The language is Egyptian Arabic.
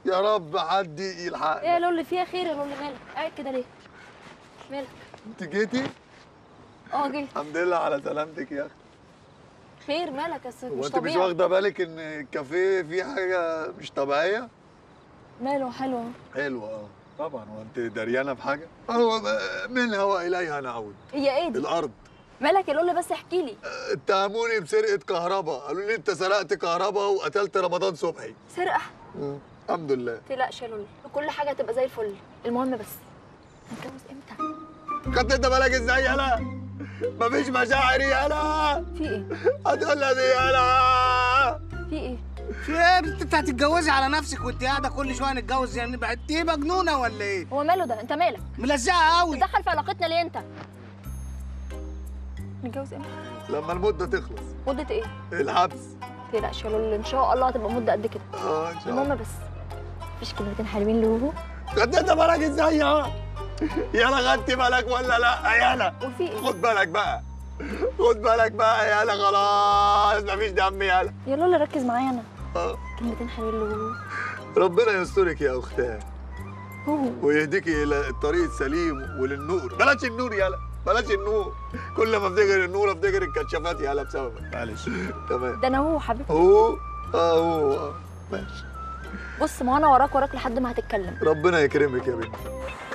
يا رب حد يلحق ايه يا لولي فيها خير يا لولي مالك قاعد كده ليه مالك انت جيتي اه جيت الحمد لله على سلامتك يا اخي خير مالك بس هو مش انت مش طبيعي واخده بالك ان الكافيه فيه حاجه مش طبيعيه ماله حلو أهو. حلوه اه طبعا هو انت دريانه بحاجه هو منها واليها نعود هي ايه دي الارض مالك يا لولي بس احكي لي اتهموني بسرقه كهرباء قالوا لي انت سرقت كهرباء وقتلت رمضان صبحي سرقه مم. الحمد لله تقلقش يا لولي كل حاجه هتبقى زي الفل المهم بس هنتجوز امتى خدت انت بالك ازاي يالا مفيش مشاعر يالا في ايه هتقول لي يالا في ايه في ايه انت انت هتتجوزي على نفسك وانت قاعده كل شويه نتجوز يعني بقى انت ايه مجنونه ولا ايه؟ هو ماله ده انت مالك ملزقه قوي تدخل في علاقتنا ليه انت نتجوز امتى لما المده تخلص مده ايه الحبس تقلقش يا لولي ان شاء الله هتبقى مده قد كده اه ان شاء الله المهم بس مفيش كلمتين حلوين لهوهو خدت انت بالك ازاي يا يالا خدت بالك ولا لا يالا قول في ايه خد بالك بقى خد بالك بقى يالا خلاص مفيش دم يالا يا لولي ركز معايا انا اه كلمتين حلوين لهوهو ربنا يسترك يا اختاه هوهو ويهديكي الى الطريق السليم وللنور بلاش النور يالا بلاش النور كل ما افتكر النور افتكر الكشافات يالا بسببك معلش تمام ده انا هو حبيبي هو اه هو اه ماشي بص ما انا وراك وراك لحد ما هتتكلم ربنا يكرمك يا بنتي